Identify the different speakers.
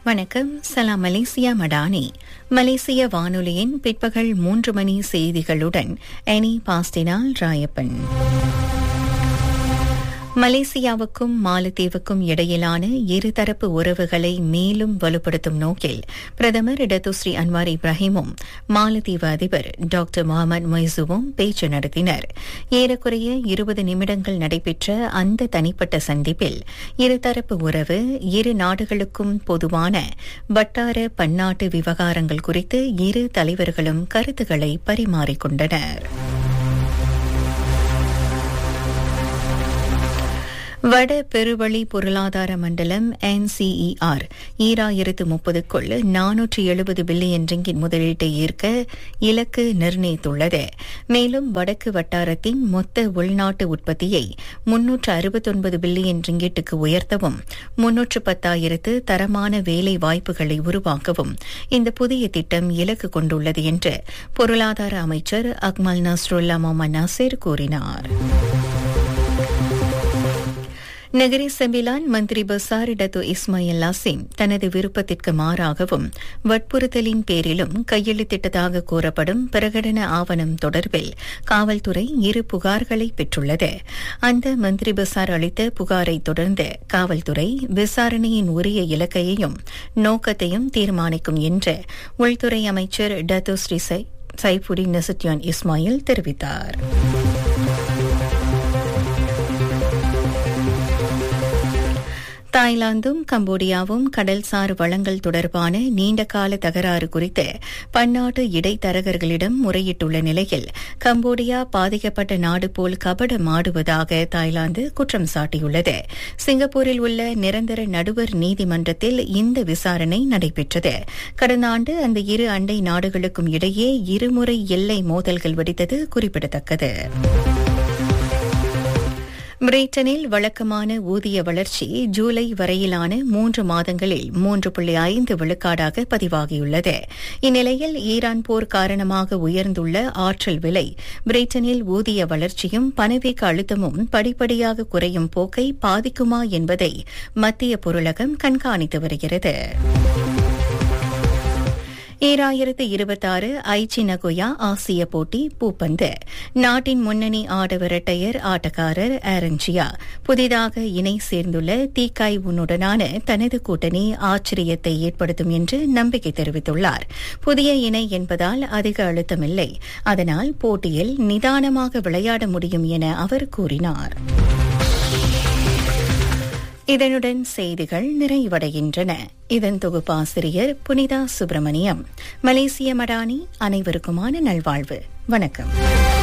Speaker 1: வணக்கம் சலாம் மலேசியா மடானி மலேசிய வானொலியின் பிற்பகல் மூன்று மணி செய்திகளுடன் எனி பாஸ்டினால் ராயப்பன் மலேசியாவுக்கும் மாலத்தீவுக்கும் இடையிலான இருதரப்பு உறவுகளை மேலும் வலுப்படுத்தும் நோக்கில் பிரதமர் இடத்துஸ்ரீ அன்வார் இப்ராஹிமும் மாலத்தீவு அதிபர் டாக்டர் முகமது மொய்சுவும் பேச்சு நடத்தினர் ஏறக்குறைய இருபது நிமிடங்கள் நடைபெற்ற அந்த தனிப்பட்ட சந்திப்பில் இருதரப்பு உறவு இரு நாடுகளுக்கும் பொதுவான வட்டார பன்னாட்டு விவகாரங்கள் குறித்து இரு தலைவர்களும் கருத்துக்களை பரிமாறிக்கொண்டனர் வட பெருவழி பொருளாதார மண்டலம் என்சிஇஆர் ஈராயிரத்து முப்பதுக்குள் நானூற்று எழுபது பில்லியன் ரிங்கிட் முதலீட்டை ஈர்க்க இலக்கு நிர்ணயித்துள்ளது மேலும் வடக்கு வட்டாரத்தின் மொத்த உள்நாட்டு உற்பத்தியை முன்னூற்று அறுபத்தொன்பது பில்லியன் ரிங்கிட்டுக்கு உயர்த்தவும் முன்னூற்று பத்தாயிரத்து தரமான வேலை வாய்ப்புகளை உருவாக்கவும் இந்த புதிய திட்டம் இலக்கு கொண்டுள்ளது என்று பொருளாதார அமைச்சர் அக்மல் நஸ்ருல்லா மொஹமத் நாசிர் கூறினார் நகரி செம்பிலான் மந்திரி பசார் டத்து இஸ்மாயில் லாசிம் தனது விருப்பத்திற்கு மாறாகவும் வற்புறுத்தலின் பேரிலும் கையெழுத்திட்டதாக கூறப்படும் பிரகடன ஆவணம் தொடர்பில் காவல்துறை இரு புகார்களை பெற்றுள்ளது அந்த மந்திரி பசார் அளித்த புகாரை தொடர்ந்து காவல்துறை விசாரணையின் உரிய இலக்கையையும் நோக்கத்தையும் தீர்மானிக்கும் என்று உள்துறை அமைச்சர் Datuk Seri Saifuddin Nasution Ismail தெரிவித்தார் தாய்லாந்தும் கம்போடியாவும் கடல்சார் வளங்கள் தொடர்பான நீண்டகால தகராறு குறித்து பன்னாட்டு இடைத்தரகர்களிடம் முறையிட்டுள்ள நிலையில் கம்போடியா பாதிக்கப்பட்ட நாடு போல் கபடமாடுவதாக தாய்லாந்து குற்றம் சாட்டியுள்ளது சிங்கப்பூரில் உள்ள நிரந்தர நடுவர் நீதிமன்றத்தில் இந்த விசாரணை நடைபெற்றது கடந்த ஆண்டு அந்த இரு அண்டை நாடுகளுக்கும் இடையே இருமுறை எல்லை மோதல்கள் வெடித்தது குறிப்பிடத்தக்கது பிரிட்டனில் வழக்கமான ஊதிய வளர்ச்சி ஜூலை வரையிலான மூன்று மாதங்களில் மூன்று புள்ளி ஐந்து விழுக்காடாக பதிவாகியுள்ளது இந்நிலையில் ஈரான் போர் காரணமாக உயர்ந்துள்ள ஆற்றல் விலை பிரிட்டனில் ஊதிய வளர்ச்சியும் பணவீக்க அழுத்தமும் படிப்படியாக குறையும் போக்கை பாதிக்குமா என்பதை மத்திய பொருளகம் கண்காணித்து வருகிறது ஈராயிரத்து இருபத்தாறு ஐச்சி நகோயா ஆசிய போட்டி பூப்பந்து நாட்டின் முன்னணி ஆடவர் இரட்டையர் ஆட்டக்காரர் ஆரஞ்சியா புதிதாக இணை சேர்ந்துள்ள தீக்காய் உன்னுடனான தனது கூட்டணி ஆச்சரியத்தை ஏற்படுத்தும் என்று நம்பிக்கை தெரிவித்துள்ளார் புதிய இணை என்பதால் அதிக அழுத்தமில்லை அதனால் போட்டியில் நிதானமாக விளையாட முடியும் என அவர் கூறினார் இதனுடன் செய்திகள் நிறைவடைகின்றன இதன் தொகுப்பாசிரியர் புனிதா சுப்பிரமணியம் மலேசிய மடானி அனைவருக்குமான நல்வாழ்வு வணக்கம்